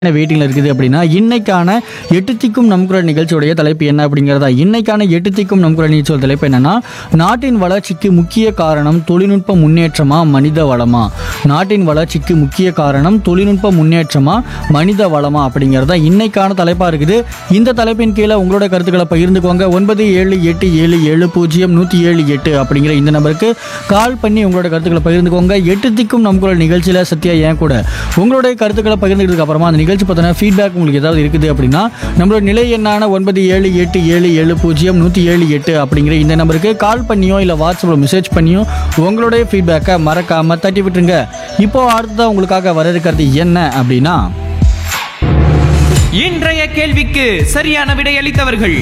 வெயிட்டிங்கில் இருக்குது அப்படின்னா இன்னைக்கான எட்டு திக்கும் நம் குரல் நிகழ்ச்சியுடைய தலைப்பு என்ன அப்படிங்கிறதா இன்னைக்கான எட்டு திக்கும் நம் குரல் நிகழ்ச்சியோட தலைப்பு என்னன்னா நாட்டின் வளர்ச்சிக்கு முக்கிய காரணம் தொழில்நுட்ப முன்னேற்றமா மனித வளமா நாட்டின் வளர்ச்சிக்கு முக்கிய காரணம் தொழில்நுட்ப முன்னேற்றமா மனித வளமா அப்படிங்கிறதா இன்னைக்கான தலைப்பா இருக்குது இந்த தலைப்பின் கீழே உங்களோட கருத்துக்களை பகிர்ந்துக்கோங்க ஒன்பது ஏழு எட்டு ஏழு ஏழு பூஜ்ஜியம் நூற்றி ஏழு எட்டு அப்படிங்கிற இந்த நம்பருக்கு கால் பண்ணி உங்களோட கருத்துக்களை பகிர்ந்துக்கோங்க எட்டு திக்கும் நம் குரல் நிகழ்ச்சியில் சத்யா ஏன் கூட உங்களுடைய கருத்துக்களை பகிர்ந்துக்கிறதுக்கு அப்புறமா அந்த நிகழ்ச்சி பார்த்தோன்னா ஃபீட்பேக் உங்களுக்கு ஏதாவது இருக்குது அப்படின்னா நம்மளோட நிலை எண்ணான ஒன்பது ஏழு எட்டு ஏழு ஏழு பூஜ்ஜியம் நூற்றி ஏழு எட்டு அப்படிங்கிற இந்த நம்பருக்கு கால் பண்ணியோ இல்லை வாட்ஸ்அப்பில் மெசேஜ் பண்ணியோ உங்களுடைய ஃபீட்பேக்கை மறக்காம தட்டி விட்டுருங்க இப்போ அடுத்ததான் உங்களுக்காக வர இருக்கிறது என்ன அப்படின்னா இன்றைய கேள்விக்கு சரியான விடையளித்தவர்கள்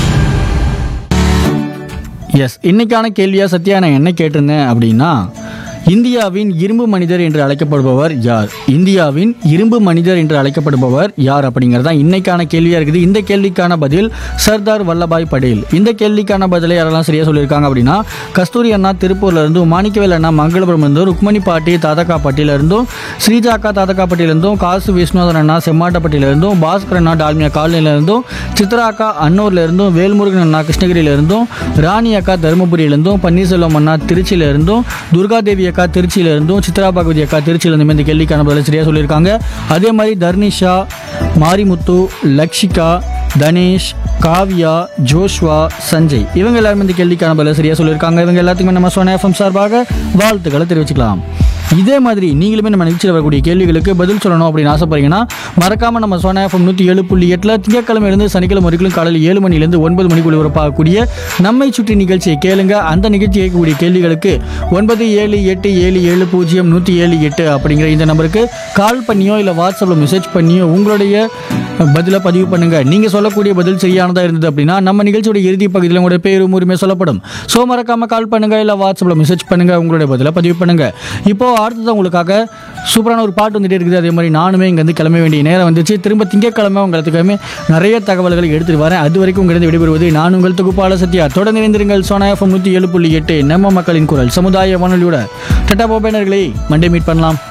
எஸ் இன்னைக்கான கேள்வியா சத்யா நான் என்ன கேட்டிருந்தேன் அப்படின்னா இந்தியாவின் இரும்பு மனிதர் என்று அழைக்கப்படுபவர் யார் இந்தியாவின் இரும்பு மனிதர் என்று அழைக்கப்படுபவர் யார் அப்படிங்கிறது தான் இன்னைக்கான கேள்வியா இருக்குது இந்த கேள்விக்கான பதில் சர்தார் வல்லபாய் படேல் இந்த கேள்விக்கான பதிலை யாரெல்லாம் சரியா சொல்லியிருக்காங்க அப்படின்னா கஸ்தூரி அண்ணா திருப்பூர்ல இருந்தும் மாணிக்கவேல் அண்ணா மங்களபுரம் இருந்தும் ருக்மணி பாட்டி தாதகாப்பட்டியில இருந்தும் ஸ்ரீஜாக்கா தாதகாப்பட்டியில இருந்தும் காசு விஸ்வநாதன் அண்ணா செம்மாட்டப்பட்டியில இருந்தும் பாஸ்கர் அண்ணா டால்மியா காலனில இருந்தும் சித்ரா அக்கா அன்னூர்ல இருந்தும் வேல்முருகன் அண்ணா கிருஷ்ணகிரியில இருந்தும் ராணி அக்கா தருமபுரியில இருந்தும் பன்னீர்செல்வம் அண்ணா திருச்சியில இருந்தும் துர்காதேவி அக்கா திருச்சியில இருந்தும் சித்ரா பகவதி அக்கா திருச்சியில இருந்தும் இந்த கேள்விக்கான பதில் சரியா சொல்லியிருக்காங்க அதே மாதிரி தர்னிஷா மாரிமுத்து லக்ஷிகா தனேஷ் காவ்யா ஜோஷ்வா சஞ்சய் இவங்க எல்லாருமே இந்த கேள்விக்கான பதில் சரியா சொல்லியிருக்காங்க இவங்க எல்லாத்துக்குமே நம்ம சோனா எஃப்எம் சார்பாக வாழ்த்துக்களை தெரிவிச்சுக்கலாம் இதே மாதிரி நீங்களுமே நம்ம நிகழ்ச்சியில் வரக்கூடிய கேள்விகளுக்கு பதில் சொல்லணும் அப்படின்னு ஆசைப்படுறீங்கன்னா மறக்காம நம்ம சோனா எஃப்எம் நூற்றி ஏழு புள்ளி எட்டில் திங்கக்கிழமையிலிருந்து சனிக்கிழமை வரைக்கும் காலையில் ஏழு மணிலேருந்து ஒன்பது மணிக்குள்ள ஒளிபரப்பாகக்கூடிய நம்மை சுற்றி நிகழ்ச்சியை கேளுங்க அந்த நிகழ்ச்சி கேட்கக்கூடிய கேள்விகளுக்கு ஒன்பது ஏழு எட்டு ஏழு ஏழு பூஜ்ஜியம் நூற்றி ஏழு எட்டு அப்படிங்கிற இந்த நம்பருக்கு கால் பண்ணியோ இல்லை வாட்ஸ்அப்பில் மெசேஜ் பண்ணியோ உங்களுடைய பதிலை பதிவு பண்ணுங்க நீங்க சொல்லக்கூடிய பதில் சரியானதா இருந்தது அப்படின்னா நம்ம நிகழ்ச்சியோட இறுதி பகுதியில் உங்களுடைய பேரும் உரிமை சொல்லப்படும் ஸோ மறக்காம கால் பண்ணுங்க இல்லை வாட்ஸ்அப்பில் மெசேஜ் பண்ணுங்க உங்களுடைய பதிலை பதிவு பண்ணுங்க இப்போ அடுத்தது உங்களுக்காக சூப்பரான ஒரு பாட்டு வந்துட்டே இருக்குது அதே மாதிரி நானுமே இங்கேருந்து கிளம்ப வேண்டிய நேரம் வந்துச்சு திரும்ப திங்கட்கிழமை உங்களுக்குமே நிறைய தகவல்களை எடுத்துட்டு வரேன் அது வரைக்கும் உங்களிடம் விடைபெறுவது நான் உங்கள் தொகுப்பாளர் சத்யா தொடர்ந்து இணைந்திருங்கள் சோனா எஃப்எம் நூற்றி ஏழு புள்ளி எட்டு நம்ம மக்களின் குரல் சமுதாய வானொலியோட டட்டா போபேனர்களை மண்டே மீட் பண்ணலாம்